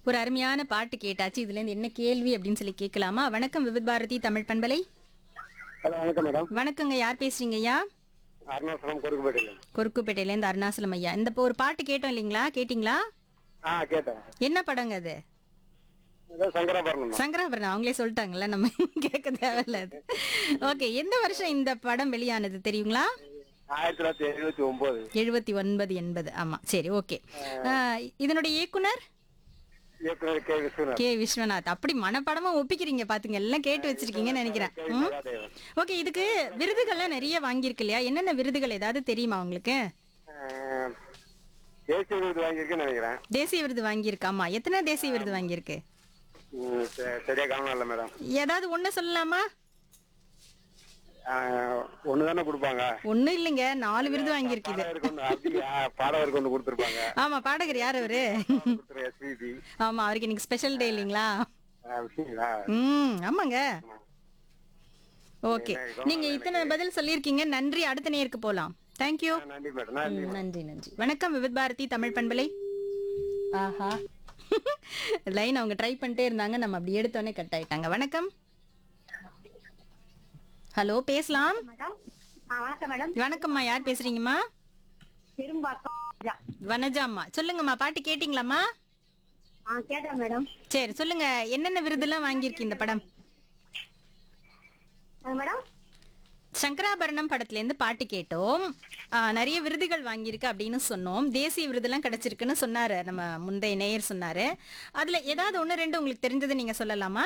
ஒரு அருமையான பாட்டு கேட்டாச்சு இதுல இருந்து என்ன கேள்வி அப்படின்னு சொல்லி கேட்கலாமா வணக்கம் விவித் பாரதி தமிழ் பண்பலை ஹலோ வணக்கம் மேடம் வணக்கங்க யார் பேசுறீங்க ஐயா அருணாசலம் கொடுக்கப்பட்டிருக்கேன் கொருக்குப்பேட்டையில இருந்து அருணாசலம் ஐயா இந்த இப்போ ஒரு பாட்டு கேட்டோம் இல்லைங்களா கேட்டிங்களா ஆ கேட்டேன் என்ன படங்க அது ஏதோ சங்கராபரணம் சங்கராபரணம் அவங்களே சொல்லிட்டாங்கல்ல நம்ம கேட்க தேவையில்ல அது ஓகே எந்த வருஷம் இந்த படம் வெளியானது தெரியுங்களா ஆயிரத்தி தொள்ளாயிரத்தி எழுபத்தி ஒன்பது எழுபத்தி ஒன்பது எண்பது ஆமா சரி ஓகே இதனுடைய இயக்குனர் இயக்குனர் கே விஸ்வநாத் கே விஸ்வநாத் அப்படி மனப்படமா ஒப்பிக்கிறீங்க பாத்துங்க எல்லாம் கேட்டு வச்சிருக்கீங்கன்னு நினைக்கிறேன் கே ம்? மகாதேவன் ஓகே இதுக்கு விருதுகள்லாம் நிறைய வாங்கியிருக்கு இல்லையா என்னென்ன விருதுகள் ஏதாவது தெரியுமா உங்களுக்கு ஆஹ், தேசிய விருது வாங்கியிருக்கேன்னு நினைக்கிறேன் தேசிய விருது வாங்கியிருக்காமா எத்தனை தேசிய விருது வாங்கியிருக்கு ம், ச- சரியா கவனம் இல்லை மேடம் ஏதாவது ஒண்ணு சொல்லலாமா ஒன்று தானே கொடுப்பாங்க ஒண்ணும் இல்லைங்க நாலு விருது வாங்கியிருக்கு இது பாடகருக்கு ஒன்று அப்படியா பாடகருக்கு ஒன்று கொடுத்துருப்பாங்க ஆமா பாடகர் யார் அவரு கொடுத்துரு எஸ்பிபி ஆமா அவருக்கு இன்னைக்கு ஸ்பெஷல் டே இல்லைங்களா அப்படிங்களா ம் ஆமாங்க ஓகே நீங்க இத்தனை பதில் சொல்லியிருக்கீங்க நன்றி அடுத்த நேருக்கு போலாம் தேங்க்யூ ஆ, நன்றி மேடம் நன்றி நன்றி நன்றி வணக்கம் விவித் பாரதி தமிழ் பண்பலை ஆஹா லைன் அவங்க ட்ரை பண்ணிட்டே இருந்தாங்க நம்ம அப்படி எடுத்தோடனே கட் ஆயிட்டாங்க வணக்கம் ஹலோ பேசலாம் மேடம் ஆ வணக்கம் மேடம் வணக்கம்மா யார் பேசுறீங்கம்மா பெரும்பாக்கம் ராஜா. வனஜாம்மா சொல்லுங்கம்மா பாட்டு கேட்டிங்களாம்மா ஆ கேட்டேன் மேடம் சரி சொல்லுங்க என்னென்ன விருதெல்லாம் வாங்கியிருக்கு இந்த படம் ஆ, மேடம் சங்கராபரணம் படத்துல இருந்து பாட்டு கேட்டோம் ஆ, நிறைய விருதுகள் வாங்கியிருக்கு அப்படின்னு சொன்னோம் தேசிய விருதெல்லாம் கிடைச்சிருக்குன்னு சொன்னாரு நம்ம முந்தைய நேயர் சொன்னாரு அதுல ஏதாவது ஒண்ணு ரெண்டு உங்களுக்கு தெரிஞ்சது நீங்க சொல்லலாமா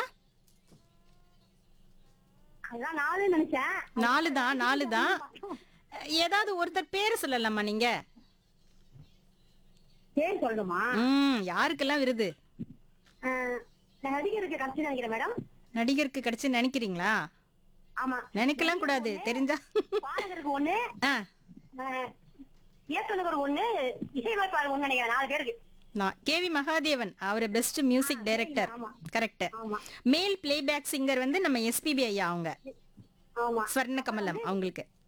அதான் நாலு நினைச்சேன் நாலு தான் நாலு தான் ஏதாவது ஒருத்தர் பேர் சொல்லலாமா நீங்க பேர் சொல்லணுமா ம் யாருக்கெல்லாம் விருது ஆ, நான் நடிகருக்கு கடைசி நினைக்கிறேன் மேடம் நடிகருக்கு கிடைச்சு நினைக்கிறீங்களா ஆமா நினைக்கலாம் கூடாது தெரிஞ்சா பாடகருக்கு ஒண்ணு ஆ ஆ, இயக்குனருக்கு ஒண்ணு இசையமைப்பாளர் ஒண்ணு நினைக்கிறேன் நாலு பேருக்கு நான் கேவி மகாதேவன் அவர் பெஸ்ட் மியூசிக் டைரக்டர் ஆமா. கரெக்ட் ஆமா மேல் பிளேபேக் சிங்கர் வந்து நம்ம எஸ்பிபி ஐயா அவங்க ஆமா ஸ்வர்ண கமலம் அவங்களுக்கு